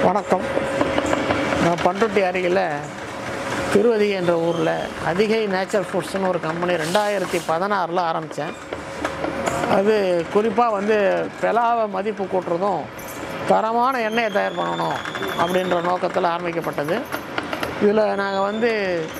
வணக்கம் நான் பண்ருட்டி அருகில் திருவதி என்ற ஊரில் அதிகை நேச்சர் ஃபுட்ஸ்னு ஒரு கம்பெனி ரெண்டாயிரத்தி பதினாறில் ஆரம்பித்தேன் அது குறிப்பாக வந்து பெலாவை மதிப்பு கூட்டுறதும் தரமான எண்ணெயை தயார் பண்ணணும் அப்படின்ற நோக்கத்தில் ஆரம்பிக்கப்பட்டது இதில் நாங்கள் வந்து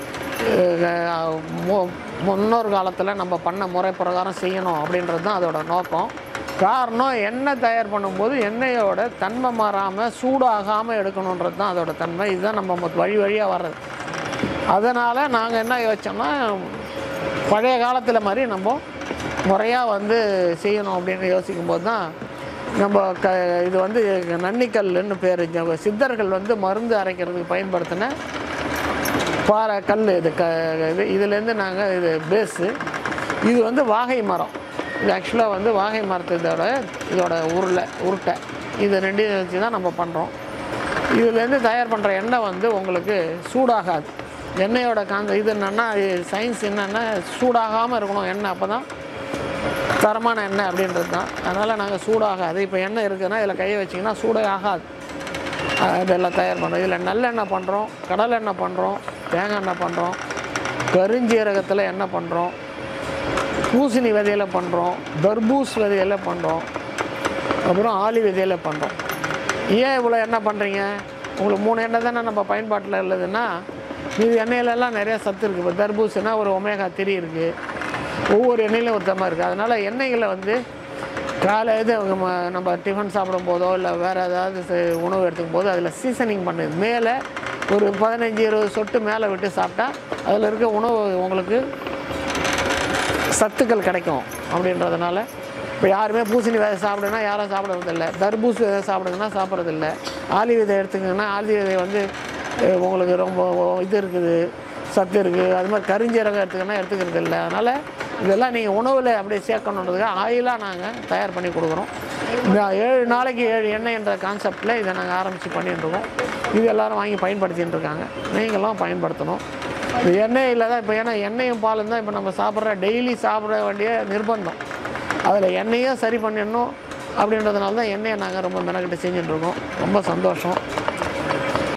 அஹ், மு- முன்னொரு காலத்தில் நம்ம பண்ண முறை பிரகாரம் செய்யணும் அப்படின்றது தான் அதோட நோக்கம் காரணம் எண்ணெய் தயார் பண்ணும்போது எண்ணெயோட தன்மை மாறாமல் சூடாகாமல் எடுக்கணுன்றது தான் அதோட தன்மை இதுதான் நம்ம மொத்த- வழி வழியாக வர்றது அதனால் நாங்கள் என்ன யோசிச்சோம்னா பழைய காலத்தில் மாதிரி நம்ம முறையாக வந்து செய்யணும் அப்படின்னு யோசிக்கும்போது தான் நம்ம க இது வந்து நன்னிக்கல்லுன்னு பேர் சித்தர்கள் வந்து மருந்து அரைக்கிறதுக்கு பயன்படுத்தின பாறை கல் இது க இது இதுலேருந்து நாங்கள் இது பேஸு இது வந்து வாகை மரம் இது ஆக்சுவலாக வந்து வாகை மரத்து இதோட இதோட உருளை உருட்டை இது ரெண்டையும் வச்சு தான் நம்ம பண்ணுறோம் இதுலேருந்து தயார் பண்ணுற எண்ணெய் வந்து உங்களுக்கு சூடாகாது எண்ணெயோட காந்த இது என்னென்னா சயின்ஸ் என்னென்னா சூடாகாமல் இருக்கணும் எண்ணெய் அப்போ தான் தரமான எண்ணெய் அப்படின்றது தான் அதனால் நாங்கள் சூடாகாது இப்போ எண்ணெய் இருக்குதுன்னா இதில் கையை வச்சிங்கன்னா சூடே ஆகாது அஹ் இதெல்லாம் தயார் பண்ணுறோம் இதில் நல்லெண்ணெய் பண்ணுறோம் கடல் எண்ணெய் பண்ணுறோம் தேங்காய் எண்ணெய் பண்ணுறோம் கருஞ்சீரகத்தில் எண்ணெய் பண்ணுறோம் பூசணி விதையில் பண்ணுறோம் தர்பூஸ் விதையில் பண்ணுறோம் அப்புறம் ஆலி விதையில் பண்ணுறோம் ஏன் இவ்வளோ எண்ணெய் பண்ணுறீங்க உங்களுக்கு மூணு எண்ணெய் தானே நம்ம பயன்பாட்டில் உள்ளதுன்னா மீதி எண்ணெயிலெல்லாம் நிறைய சத்து இருக்குது இப்போ தர்பூசுனா ஒரு ஒமேகா திரி இருக்குது ஒவ்வொரு எண்ணெயிலும் ஒரு தம்மா இருக்குது அதனால் எண்ணெய்களை வந்து காலை இது நம்ம நம்ம டிஃபன் சாப்பிடும் போதோ இல்லை வேறு ஏதாவது செ- உணவு எடுத்துக்கும் போது அதில் சீசனிங் பண்ணுது மேலே ஒரு பதினஞ்சு இருபது சொட்டு மேலே விட்டு சாப்பிட்டா அதில் இருக்க உணவு உங்களுக்கு சத்துக்கள் கிடைக்கும் அப்படின்றதுனால இப்போ யாருமே பூசணி விதை சாப்பிடுனா யாரும் சாப்பிட்றதில்ல தர்பூஸ் விதை சாப்பிடுங்கன்னா சாப்பிட்றதில்ல ஆலி விதை எடுத்துக்கிங்கன்னா ஆலி விதை வந்து அஹ், உங்களுக்கு ரொம்ப இது இருக்குது சத்து இருக்குது அது மாதிரி கரிஞ்சீரகம் எடுத்துக்கினா எடுத்துக்கிறது இல்லை அதனால் இதெல்லாம் நீங்கள் உணவில் அப்படியே சேர்க்கணுன்றதுக்காக ஆயிலாக நாங்கள் தயார் பண்ணி கொடுக்குறோம் இந்த ஏழு நாளைக்கு ஏழு எண்ணெய் என்ற கான்செப்டில் இதை நாங்கள் ஆரம்பித்து பண்ணிட்டு இருக்கோம் இது எல்லாரும் வாங்கி பயன்படுத்திட்டு இருக்காங்க நீங்களும் பயன்படுத்தணும் இந்த எண்ணெயில் தான் இப்போ ஏன்னா எண்ணெயும் பாலும் தான் இப்போ நம்ம சாப்பிட்ற டெய்லி சாப்பிட வேண்டிய நிர்பந்தம் அதில் எண்ணெயும் சரி பண்ணிடணும் அப்படின்றதுனால தான் எண்ணெயை நாங்கள் ரொம்ப மெனக்கிட்டு செஞ்சுட்டு இருக்கோம் ரொம்ப சந்தோஷம்